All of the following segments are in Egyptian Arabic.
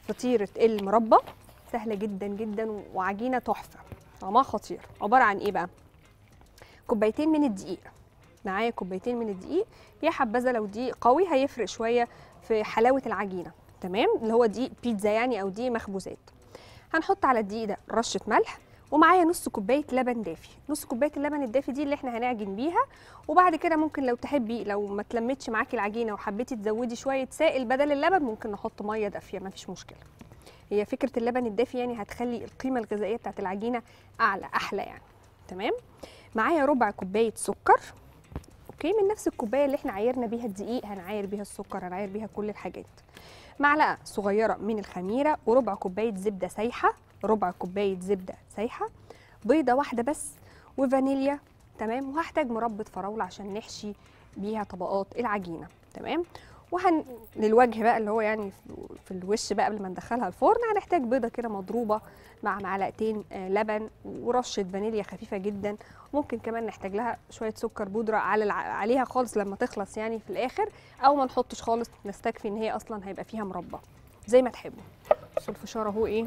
فطيره المربى سهله جدا جدا وعجينه تحفه طعمها خطير عباره عن ايه بقى كوبايتين من الدقيق معايا كوبايتين من الدقيق يا حبذا لو دقيق قوي هيفرق شويه في حلاوه العجينه تمام اللي هو دقيق بيتزا يعني او دقيق مخبوزات هنحط على الدقيق ده رشه ملح ومعايا نص كوبايه لبن دافي نص كوبايه اللبن الدافي دي اللي احنا هنعجن بيها وبعد كده ممكن لو تحبي لو ما تلمتش معاكي العجينه وحبيتي تزودي شويه سائل بدل اللبن ممكن نحط ميه دافيه ما فيش مشكله هي فكره اللبن الدافي يعني هتخلي القيمه الغذائيه بتاعت العجينه اعلى احلى يعني تمام معايا ربع كوبايه سكر اوكي من نفس الكوبايه اللي احنا عايرنا بيها الدقيق هنعاير بيها السكر هنعاير بيها كل الحاجات معلقه صغيره من الخميره وربع كوبايه زبده سايحه ربع كوبايه زبده سايحه بيضه واحده بس وفانيليا تمام وهحتاج مربى فراوله عشان نحشي بيها طبقات العجينه تمام وهن للوجه بقى اللي هو يعني في- في الوش بقى قبل ما ندخلها الفرن هنحتاج بيضه كده مضروبه مع معلقتين آه، لبن ورشه فانيليا خفيفه جدا ممكن كمان نحتاج لها شويه سكر بودره على الع... عليها خالص لما تخلص يعني في الاخر او ما نحطش خالص نستكفي ان هي اصلا هيبقى فيها مربى زي ما تحبوا بصوا الفشار اهو ايه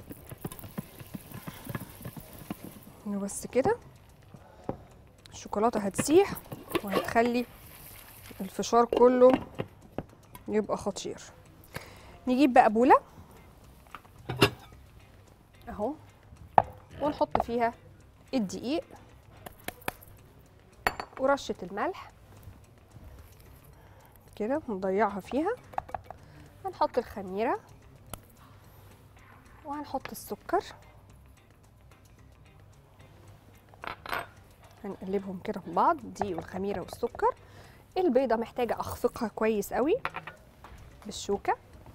بس كده الشوكولاته هتسيح وهتخلي الفشار كله يبقى خطير نجيب بقى بوله اهو ونحط فيها الدقيق ورشه الملح كده ونضيعها فيها هنحط الخميره وهنحط السكر هنقلبهم كده في بعض الدقيق والخميره والسكر البيضه محتاجه اخفقها كويس قوي بالشوكه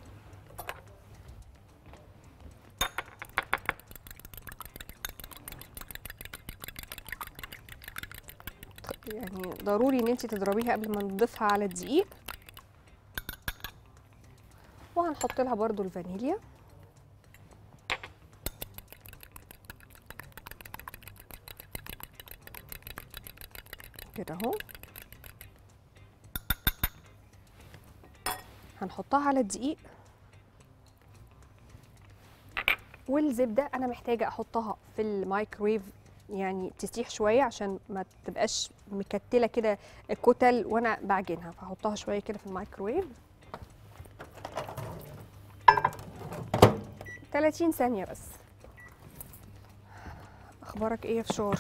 يعني ضروري ان انت تضربيها قبل ما نضيفها على الدقيق وهنحط لها برضو الفانيليا كده اهو هنحطها على الدقيق والزبده انا محتاجه احطها في الميكرويف يعني تسيح شويه عشان ما تبقاش مكتله كده كتل وانا بعجنها فهحطها شويه كده في الميكرويف 30 ثانيه بس اخبارك ايه يا فشار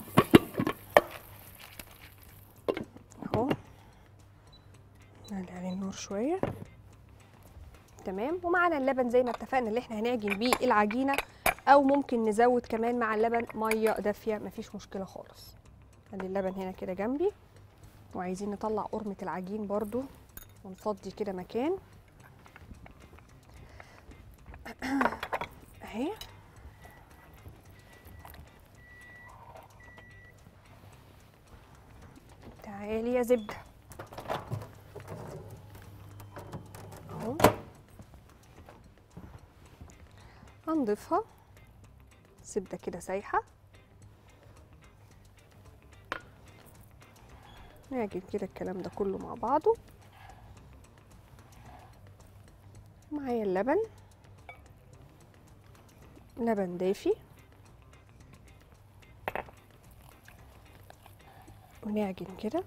اهو نعلي عليه النور شويه تمام ومعانا اللبن زي ما اتفقنا اللي احنا هنعجن بيه العجينه او ممكن نزود كمان مع اللبن ميه دافيه مفيش مشكله خالص ادي اللبن هنا كده جنبي وعايزين نطلع قرمه العجين برضو ونفضي كده مكان اهي تعالي يا زبده اهو هنضيفها زبده كده سايحه نعجن كده الكلام ده كله مع بعضه معايا اللبن لبن دافي ونعجن كده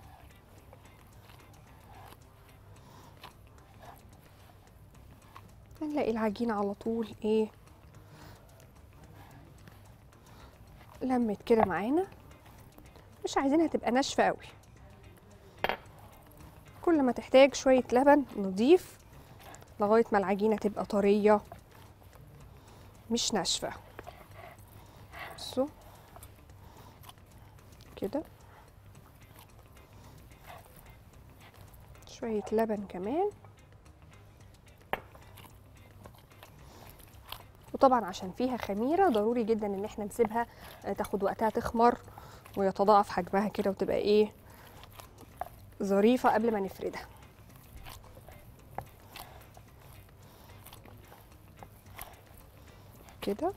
هنلاقي العجينة على طول ايه لمت كده معانا مش عايزينها تبقى ناشفة قوي كل ما تحتاج شوية لبن نضيف لغاية ما العجينة تبقى طرية مش ناشفة بصوا كده شوية لبن كمان وطبعا عشان فيها خميرة ضروري جدا ان احنا نسيبها آه، تاخد وقتها تخمر ويتضاعف حجمها كده وتبقى ايه ظريفة قبل ما نفردها كده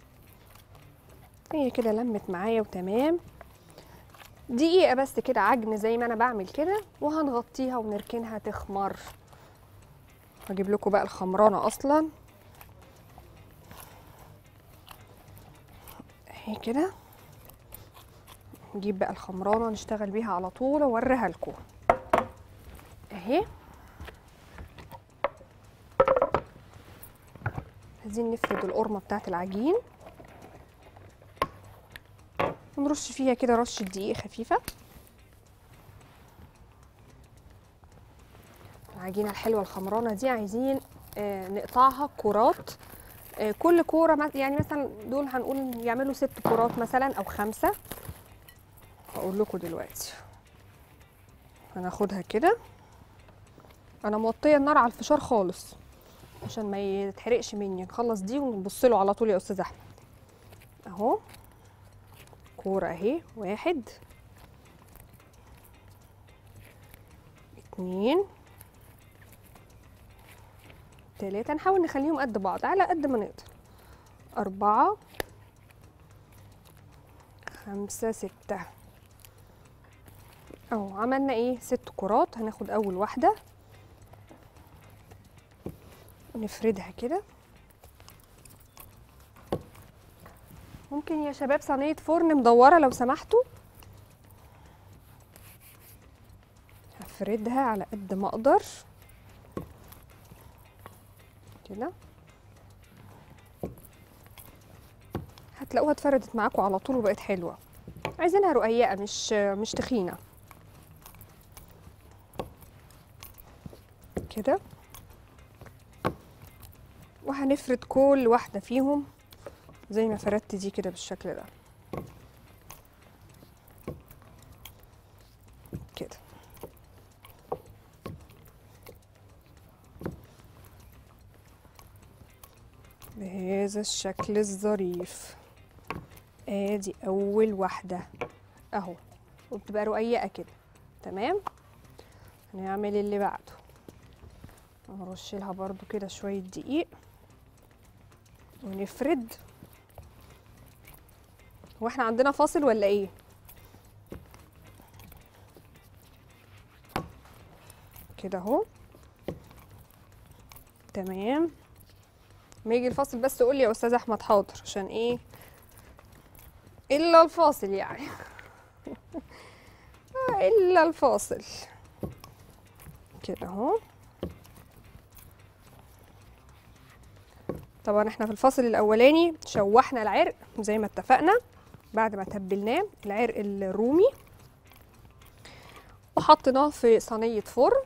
هي كده لمت معايا وتمام دقيقة بس كده عجن زي ما انا بعمل كده وهنغطيها ونركنها تخمر هجيب لكم بقى الخمرانه اصلا اهي كده نجيب بقى الخمرانه نشتغل بيها على طول واوريها لكم اهي عايزين نفرد القرمه بتاعت العجين ونرش فيها كده رشه دقيق خفيفه العجينه الحلوه الخمرانه دي عايزين آه، نقطعها كرات آه، كل كوره مس- يعني مثلا دول هنقول يعملوا ست كرات مثلا او خمسه هقول لكم دلوقتي هناخدها كده انا موطيه النار على الفشار خالص عشان ما يتحرقش مني نخلص دي ونبص له على طول يا استاذ احمد اهو كوره اهي واحد اتنين تلاتة نحاول نخليهم قد بعض على قد ما نقدر أربعة خمسة ستة أهو عملنا ايه ست كرات هناخد أول واحدة ونفردها كده ممكن يا شباب صينية فرن مدورة لو سمحتوا هفردها على قد ما اقدر كده هتلاقوها اتفردت معاكم على طول وبقت حلوة عايزينها رقيقة مش مش تخينة كده وهنفرد كل واحدة فيهم زي ما فردت دي كده بالشكل ده كده بهذا الشكل الظريف ادي اول واحدة اهو وبتبقى رقيقة كده تمام هنعمل اللي بعده نرش لها برضو كده شوية دقيق ونفرد هو احنا عندنا فاصل ولا ايه كده اهو تمام ما يجي الفاصل بس قول لي يا استاذ احمد حاضر عشان ايه الا الفاصل يعني آه، الا الفاصل كده اهو طبعا احنا في الفصل الاولاني شوحنا العرق زي ما اتفقنا بعد ما تبلناه العرق الرومي وحطيناه في صينيه فرن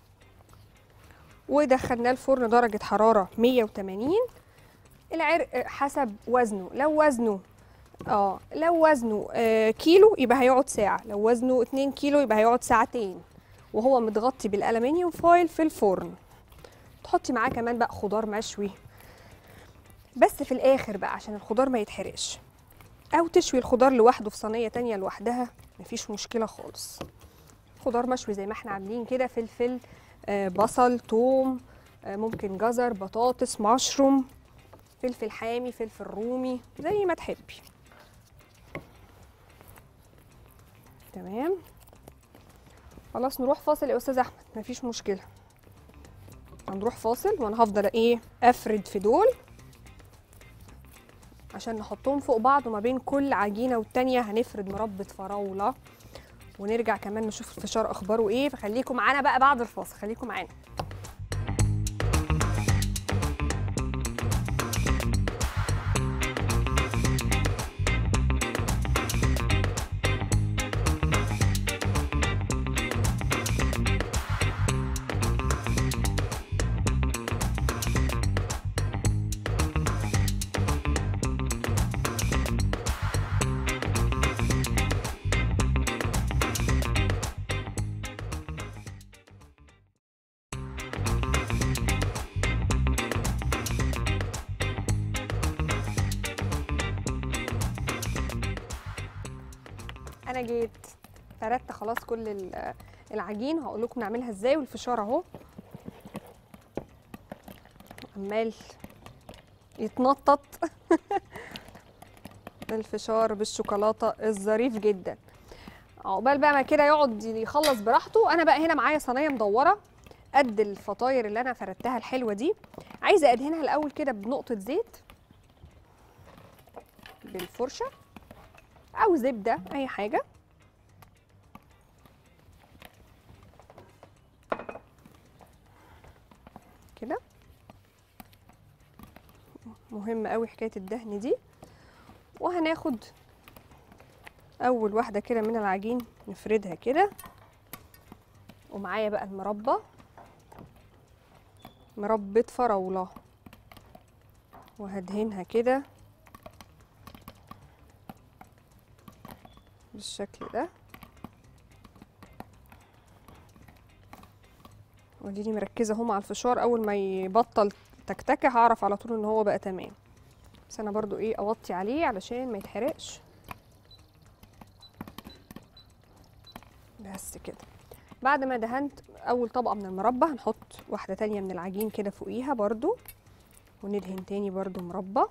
ودخلناه الفرن درجه حراره 180 العرق حسب وزنه لو وزنه اه لو وزنه آه كيلو يبقى هيقعد ساعه لو وزنه 2 كيلو يبقى هيقعد ساعتين وهو متغطي بالالمنيوم فويل في الفرن تحطي معاه كمان بقى خضار مشوي بس في الاخر بقى عشان الخضار ما يتحرقش او تشوي الخضار لوحده في صينيه تانية لوحدها مفيش مشكله خالص خضار مشوي زي ما احنا عاملين كده فلفل آه بصل توم آه ممكن جزر بطاطس مشروم فلفل حامي فلفل رومي زي ما تحبي تمام خلاص نروح فاصل يا استاذ احمد مفيش مشكله هنروح فاصل وانا هفضل ايه افرد في دول عشان نحطهم فوق بعض وما بين كل عجينه والتانيه هنفرد مربى فراوله ونرجع كمان نشوف الفشار اخباره ايه فخليكم معانا بقى بعد الفاصل خليكم معانا انا جيت فردت خلاص كل ال- العجين هقول لكم نعملها ازاي والفشار اهو عمال يتنطط الفشار بالشوكولاته الظريف جدا عقبال بقى ما كده يقعد يخلص براحته انا بقى هنا معايا صينيه مدوره قد الفطاير اللي انا فردتها الحلوه دي عايزه ادهنها الاول كده بنقطه زيت بالفرشه او زبده اي حاجه كده مهم قوي حكايه الدهن دي وهناخد اول واحده كده من العجين نفردها كده ومعايا بقى المربى مربى فراوله وهدهنها كده بالشكل ده وديني مركزه اهو مع الفشار اول ما يبطل تكتكه هعرف على طول ان هو بقى تمام بس انا برضو ايه اوطي عليه علشان ما يتحرقش بس كده بعد ما دهنت اول طبقه من المربى هنحط واحده تانية من العجين كده فوقيها برضو وندهن تاني برضو مربى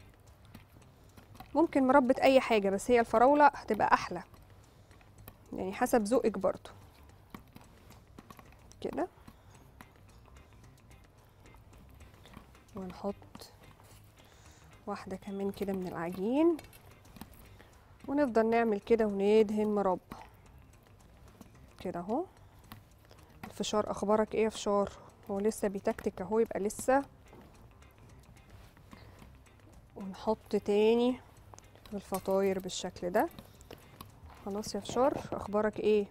ممكن مربى اي حاجه بس هي الفراوله هتبقى احلى يعني حسب ذوقك برضو كده ونحط واحده كمان كده من العجين ونفضل نعمل كده وندهن مربى كده اهو الفشار اخبارك ايه يا فشار هو لسه بيتكتك اهو يبقى لسه ونحط تاني الفطاير بالشكل ده خلاص يا فشار اخبارك ايه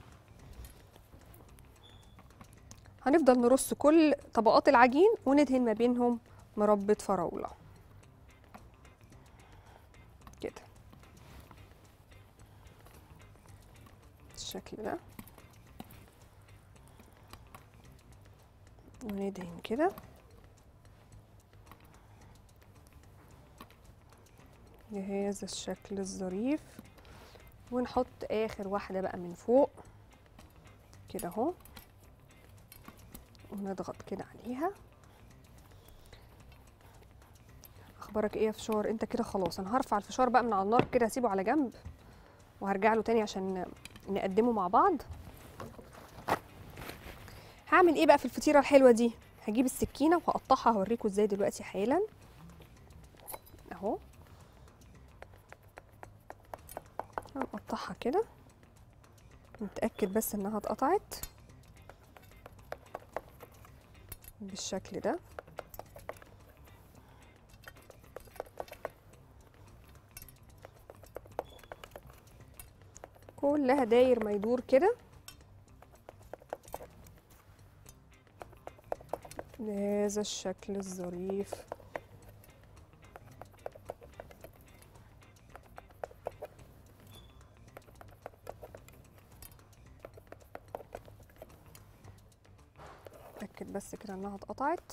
هنفضل نرص كل طبقات العجين وندهن ما بينهم مربى فراوله كده بالشكل ده وندهن كده بهذا الشكل الظريف ونحط اخر واحده بقى من فوق كده اهو ونضغط كده عليها اخبارك ايه يا فشار انت كده خلاص انا هرفع الفشار بقى من على النار كده اسيبه على جنب وهرجع له تاني عشان نقدمه مع بعض هعمل ايه بقى في الفطيره الحلوه دي هجيب السكينه وهقطعها هوريكم ازاي دلوقتي حالا اهو هنقطعها كده نتاكد بس انها اتقطعت بالشكل ده كلها داير ما يدور كده بهذا الشكل الظريف اتاكد بس كده انها اتقطعت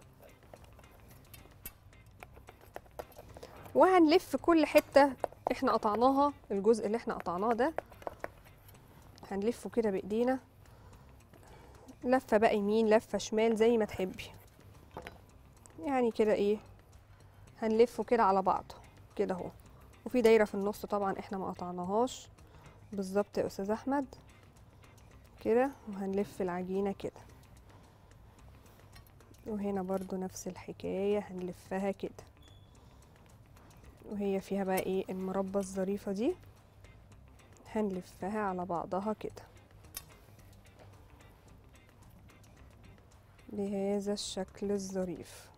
وهنلف كل حته احنا قطعناها الجزء اللي احنا قطعناه ده هنلفه كده بايدينا لفه بقى يمين لفه شمال زي ما تحبي يعني كده ايه هنلفه كده على بعضه كده اهو وفي دايره في النص طبعا احنا ما قطعناهاش بالظبط يا استاذ احمد كده وهنلف العجينه كده وهنا برضو نفس الحكايه هنلفها كده وهي فيها بقى ايه المربى الظريفه دي هنلفها على بعضها كده بهذا الشكل الظريف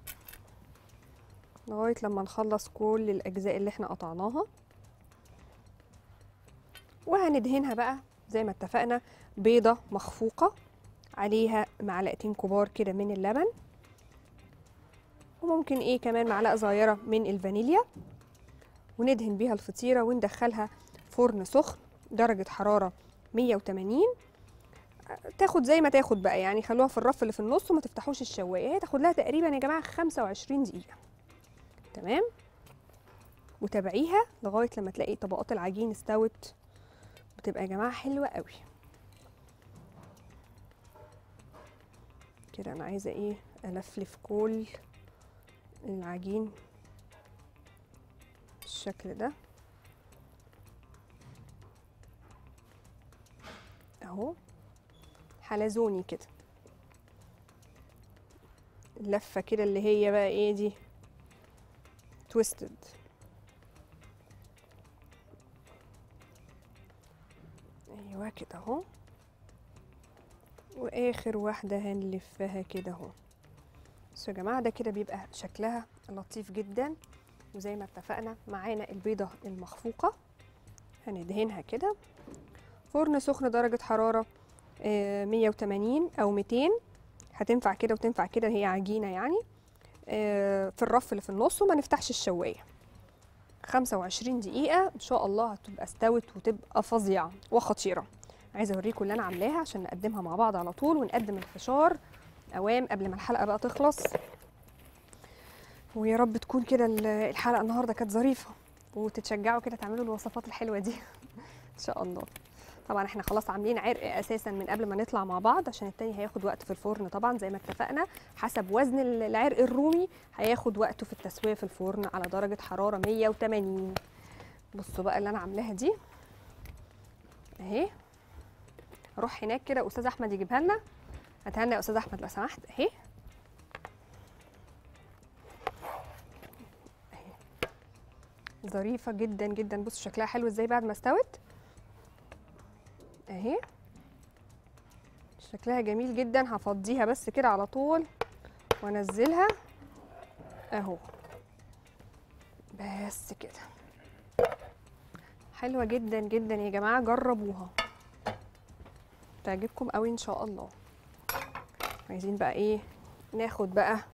لغايه لما نخلص كل الاجزاء اللي احنا قطعناها وهندهنها بقى زي ما اتفقنا بيضه مخفوقه عليها معلقتين كبار كده من اللبن وممكن ايه كمان معلقه صغيره من الفانيليا وندهن بيها الفطيره وندخلها فرن سخن درجه حراره 180 تاخد زي ما تاخد بقى يعني خلوها في الرف اللي في النص وما تفتحوش الشوايه هي تاخد لها تقريبا يا جماعه 25 دقيقه تمام وتابعيها لغايه لما تلاقي طبقات العجين استوت بتبقى يا جماعه حلوه قوي كده انا عايزه ايه الفلف كل العجين بالشكل ده اهو حلزوني كده اللفه كده اللي هي بقى ايه دي تويستد ايوه كده اهو واخر واحده هنلفها كده اهو بصوا يا جماعه ده كده بيبقى شكلها لطيف جدا وزي ما اتفقنا معانا البيضه المخفوقه هندهنها كده فرن سخن درجه حراره آه، 180 او 200 هتنفع كده وتنفع كده هي عجينه يعني آه، في الرف اللي في النص وما نفتحش الشوايه 25 دقيقة إن شاء الله هتبقى استوت وتبقى فظيعة وخطيرة عايزة أوريكم اللي أنا عاملاها عشان نقدمها مع بعض على طول ونقدم الفشار أوام قبل ما الحلقة بقى تخلص ويا رب تكون كده ال- الحلقة النهاردة كانت ظريفة وتتشجعوا كده تعملوا الوصفات الحلوة دي إن شاء الله طبعا احنا خلاص عاملين عرق اساسا من قبل ما نطلع مع بعض عشان التاني هياخد وقت في الفرن طبعا زي ما اتفقنا حسب وزن ال- العرق الرومي هياخد وقته في التسويه في الفرن على درجه حراره 180 بصوا بقى اللي انا عاملاها دي اهي اروح هناك كده استاذ احمد يجيبها لنا هاتها لنا يا استاذ احمد لو سمحت اهي اهي ظريفه جدا جدا بصوا شكلها حلو ازاي بعد ما استوت اهي شكلها جميل جدا هفضيها بس كده على طول وانزلها اهو بس كده حلوه جدا جدا يا جماعه جربوها تعجبكم قوي ان شاء الله عايزين بقى ايه ناخد بقى